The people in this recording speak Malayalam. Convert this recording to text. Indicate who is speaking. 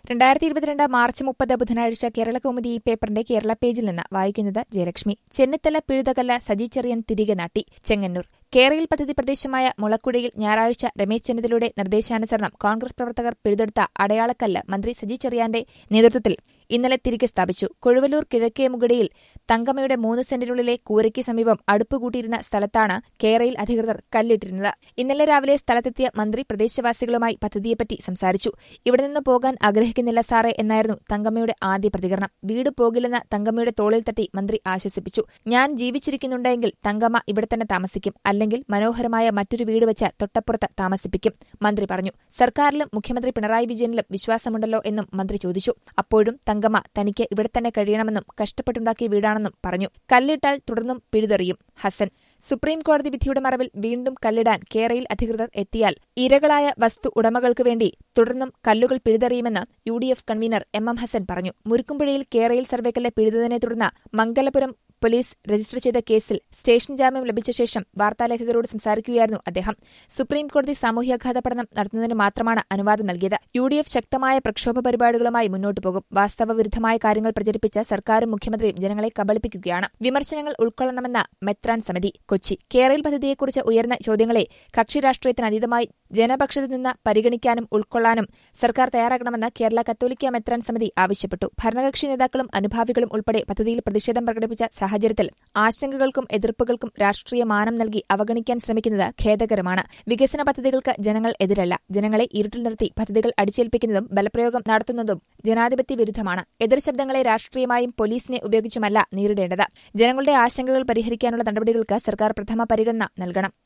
Speaker 1: രണ്ടായിരത്തി ഇരുപത്തിരണ്ട് മാർച്ച് മുപ്പത് ബുധനാഴ്ച കേരള കൗമുദി ഈ പേപ്പറിന്റെ കേരള പേജിൽ നിന്ന് വായിക്കുന്നത് ജയലക്ഷ്മി ചെന്നിത്തല പിഴുതകല്ല സജി ചെറിയൻ തിരികെ നാട്ടി ചെങ്ങന്നൂർ കേരയിൽ പദ്ധതി പ്രദേശമായ മുളക്കുഴയിൽ ഞായറാഴ്ച രമേശ് ചെന്നിത്തലയുടെ നിർദ്ദേശാനുസരണം കോൺഗ്രസ് പ്രവർത്തകർ പിഴുതെടുത്ത അടയാളക്കല്ല് മന്ത്രി സജി ചെറിയാന്റെ നേതൃത്വത്തിൽ ഇന്നലെ തിരികെ സ്ഥാപിച്ചു കൊഴുവല്ലൂർ കിഴക്കേ മുകടിയിൽ തങ്കമ്മയുടെ മൂന്ന് സെന്റിനുള്ളിലെ കൂരയ്ക്ക് സമീപം അടുപ്പുകൂട്ടിയിരുന്ന സ്ഥലത്താണ് കേരയിൽ അധികൃതർ കല്ലിട്ടിരുന്നത് ഇന്നലെ രാവിലെ സ്ഥലത്തെത്തിയ മന്ത്രി പ്രദേശവാസികളുമായി പദ്ധതിയെപ്പറ്റി സംസാരിച്ചു ഇവിടെ നിന്ന് പോകാൻ ആഗ്രഹിക്കുന്നില്ല സാറേ എന്നായിരുന്നു തങ്കമ്മയുടെ ആദ്യ പ്രതികരണം വീട് പോകില്ലെന്ന തങ്കമ്മയുടെ തോളിൽ തട്ടി മന്ത്രി ആശ്വസിപ്പിച്ചു ഞാൻ ജീവിച്ചിരിക്കുന്നുണ്ടെങ്കിൽ തങ്കമ്മ ഇവിടെ തന്നെ താമസിക്കും അല്ലെങ്കിൽ മനോഹരമായ മറ്റൊരു വീട് വെച്ച് തൊട്ടപ്പുറത്ത് താമസിപ്പിക്കും മന്ത്രി പറഞ്ഞു സർക്കാരിലും മുഖ്യമന്ത്രി പിണറായി വിജയനിലും വിശ്വാസമുണ്ടല്ലോ എന്നും മന്ത്രി ചോദിച്ചു അപ്പോഴും തങ്കമ്മ തനിക്ക് ഇവിടെ തന്നെ കഴിയണമെന്നും കഷ്ടപ്പെട്ടുണ്ടാക്കിയ വീടാണെന്നും പറഞ്ഞു കല്ലിട്ടാൽ തുടർന്നും പിഴുതെറിയും ഹസൻ സുപ്രീം കോടതി വിധിയുടെ മറവിൽ വീണ്ടും കല്ലിടാൻ കേരയിൽ അധികൃതർ എത്തിയാൽ ഇരകളായ വസ്തു ഉടമകൾക്ക് വേണ്ടി തുടർന്നും കല്ലുകൾ പിഴുതെറിയുമെന്ന് U D F convener M M Hassan പറഞ്ഞു മുരുക്കുംപുഴയിൽ കേരയിൽ സർവേക്കല്ല് പിഴുതതിനെ തുടർന്ന് മംഗലപുരം പോലീസ് രജിസ്റ്റർ ചെയ്ത കേസിൽ സ്റ്റേഷൻ ജാമ്യം ലഭിച്ച ശേഷം വാർത്താലേഖകരോട് സംസാരിക്കുകയായിരുന്നു അദ്ദേഹം സുപ്രീം കോടതി സാമൂഹ്യാഘാത പഠനം നടത്തുന്നതിന് മാത്രമാണ് അനുവാദം നൽകിയത് യു ഡി എഫ് ശക്തമായ പ്രക്ഷോഭ പരിപാടികളുമായി മുന്നോട്ടു പോകും വാസ്തവവിരുദ്ധമായ കാര്യങ്ങൾ പ്രചരിപ്പിച്ച് സർക്കാരും മുഖ്യമന്ത്രിയും ജനങ്ങളെ കബളിപ്പിക്കുകയാണ് വിമർശനങ്ങൾ ഉൾക്കൊള്ളണമെന്ന മെത്രാൻ സമിതി കൊച്ചി കേരള പദ്ധതിയെക്കുറിച്ച് ഉയർന്ന ചോദ്യങ്ങളെ കക്ഷി രാഷ്ട്രീയത്തിന് അതീതമായി ജനപക്ഷത്തു നിന്ന് പരിഗണിക്കാനും ഉൾക്കൊള്ളാനും സർക്കാർ തയ്യാറാകണമെന്ന് കേരള കത്തോലിക്ക മെത്രാൻ സമിതി ആവശ്യപ്പെട്ടു ഭരണകക്ഷി നേതാക്കളും അനുഭാവികളും ഉൾപ്പെടെ പദ്ധതിയിൽ പ്രതിഷേധം പ്രകടിപ്പിച്ച സാഹചര്യത്തിൽ ആശങ്കകൾക്കും എതിർപ്പുകൾക്കും രാഷ്ട്രീയ മാനം നൽകി അവഗണിക്കാൻ ശ്രമിക്കുന്നത് ഖേദകരമാണ് വികസന പദ്ധതികൾക്ക് ജനങ്ങൾ എതിരല്ല ജനങ്ങളെ ഇരുട്ടിൽ നിർത്തി പദ്ധതികൾ അടിച്ചേൽപ്പിക്കുന്നതും ബലപ്രയോഗം നടത്തുന്നതും ജനാധിപത്യ വിരുദ്ധമാണ് എതിർ ശബ്ദങ്ങളെ രാഷ്ട്രീയമായും പോലീസിനെ ഉപയോഗിച്ചുമല്ല നേരിടേണ്ടത് ജനങ്ങളുടെ ആശങ്കകൾ പരിഹരിക്കാനുള്ള നടപടികൾക്ക് സർക്കാർ പ്രഥമ പരിഗണന നൽകണം